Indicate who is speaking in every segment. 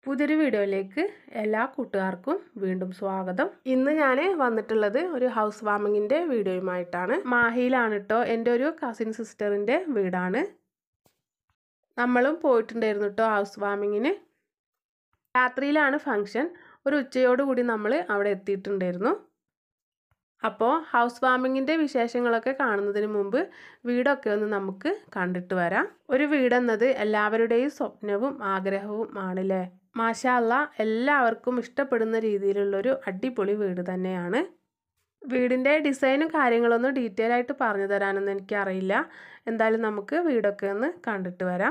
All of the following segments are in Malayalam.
Speaker 1: പുതിയൊരു വീഡിയോയിലേക്ക് എല്ലാ കൂട്ടുകാർക്കും വീണ്ടും സ്വാഗതം ഇന്ന് ഞാൻ വന്നിട്ടുള്ളത് ഒരു ഹൗസ് വാമിങ്ങിൻ്റെ വീഡിയോയുമായിട്ടാണ് മാഹിയിലാണ് കേട്ടോ എൻ്റെ ഒരു കസിൻ സിസ്റ്ററിൻ്റെ വീടാണ് നമ്മളും പോയിട്ടുണ്ടായിരുന്നു കേട്ടോ ഹൗസ് വാമിങ്ങിന് രാത്രിയിലാണ് ഫങ്ഷൻ ഒരു ഉച്ചയോടുകൂടി നമ്മൾ അവിടെ എത്തിയിട്ടുണ്ടായിരുന്നു അപ്പോൾ ഹൗസ് വാമിങ്ങിൻ്റെ വിശേഷങ്ങളൊക്കെ കാണുന്നതിന് മുമ്പ് വീടൊക്കെ ഒന്ന് നമുക്ക് കണ്ടിട്ട് വരാം ഒരു വീടെന്നത് എല്ലാവരുടെയും സ്വപ്നവും ആഗ്രഹവും ആണല്ലേ മാഷാല്ല എല്ലാവർക്കും ഇഷ്ടപ്പെടുന്ന രീതിയിലുള്ളൊരു അടിപൊളി വീട് തന്നെയാണ് വീടിൻ്റെ ഡിസൈനും കാര്യങ്ങളൊന്നും ഡീറ്റെയിൽ ആയിട്ട് പറഞ്ഞു തരാനൊന്നും എനിക്കറിയില്ല എന്തായാലും നമുക്ക് വീടൊക്കെ ഒന്ന് കണ്ടിട്ട് വരാം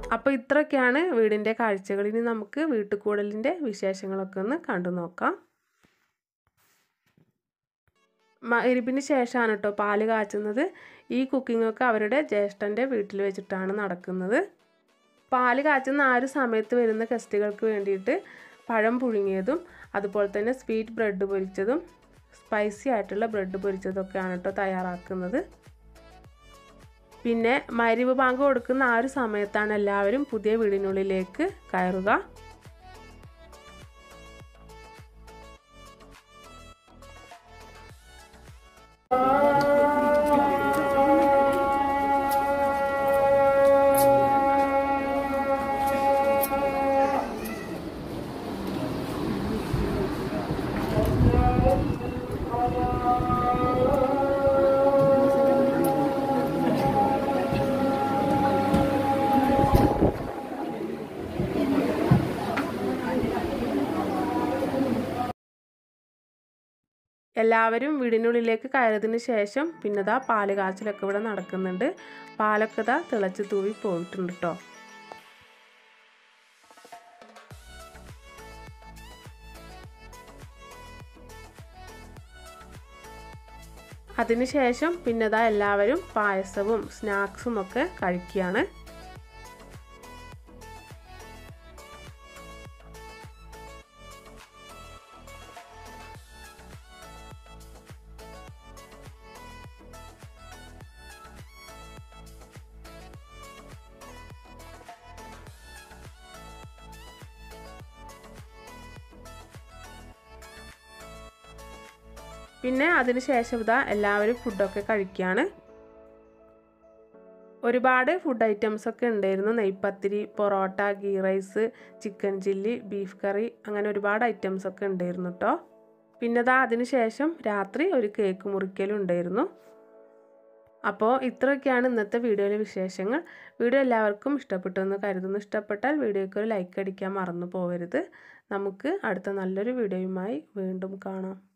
Speaker 1: അപ്പോൾ ഇത്രയൊക്കെയാണ് വീടിൻ്റെ കാഴ്ചകൾ ഇനി നമുക്ക് വീട്ടുകൂടലിൻ്റെ വിശേഷങ്ങളൊക്കെ ഒന്ന് കണ്ടു നോക്കാം മകരിപ്പിന് ശേഷമാണ് കേട്ടോ പാല് കാച്ചുന്നത് ഈ കുക്കിങ്ങൊക്കെ അവരുടെ ജ്യേഷ്ഠൻ്റെ വീട്ടിൽ വെച്ചിട്ടാണ് നടക്കുന്നത് പാല് കാച്ചുന്ന ആ ഒരു സമയത്ത് വരുന്ന ഗസ്റ്റുകൾക്ക് വേണ്ടിയിട്ട് പഴം പുഴുങ്ങിയതും അതുപോലെ തന്നെ സ്വീറ്റ് ബ്രെഡ് പൊരിച്ചതും സ്പൈസി ആയിട്ടുള്ള ബ്രെഡ് പൊരിച്ചതൊക്കെയാണ് കേട്ടോ തയ്യാറാക്കുന്നത് പിന്നെ മരിവ് ബാങ്ക് കൊടുക്കുന്ന ആ ഒരു സമയത്താണ് എല്ലാവരും പുതിയ വീടിനുള്ളിലേക്ക് കയറുക എല്ലാവരും വീടിനുള്ളിലേക്ക് കയറിയതിന് ശേഷം പിന്നെ ദാ പാല് കാച്ചിലൊക്കെ ഇവിടെ നടക്കുന്നുണ്ട് പാലൊക്കെ ദാ തിളച്ച് തൂവി പോയിട്ടുണ്ട് കേട്ടോ അതിനുശേഷം പിന്നെ ദാ എല്ലാവരും പായസവും സ്നാക്സും ഒക്കെ കഴിക്കുകയാണ് പിന്നെ അതിന് ശേഷം ഇതാ എല്ലാവരും ഫുഡൊക്കെ കഴിക്കുകയാണ് ഒരുപാട് ഫുഡ് ഐറ്റംസ് ഒക്കെ ഉണ്ടായിരുന്നു നെയ്പത്തിരി parotta ghee rice chicken chilli beef curry അങ്ങനെ ഒരുപാട് ഐറ്റംസ് ഒക്കെ ഉണ്ടായിരുന്നു കേട്ടോ പിന്നെ ദാ അതിന് ശേഷം രാത്രി ഒരു കേക്ക് മുറിക്കലും ഉണ്ടായിരുന്നു അപ്പോൾ ഇത്രയൊക്കെയാണ് ഇന്നത്തെ വീഡിയോയിലെ വിശേഷങ്ങൾ വീഡിയോ എല്ലാവർക്കും ഇഷ്ടപ്പെട്ടു എന്ന് കരുതുന്നു ഇഷ്ടപ്പെട്ടാൽ വീഡിയോയ്ക്ക് ഒരു ലൈക്ക് അടിക്കാൻ മറന്നു പോകരുത് നമുക്ക് അടുത്ത നല്ലൊരു വീഡിയോയുമായി വീണ്ടും കാണാം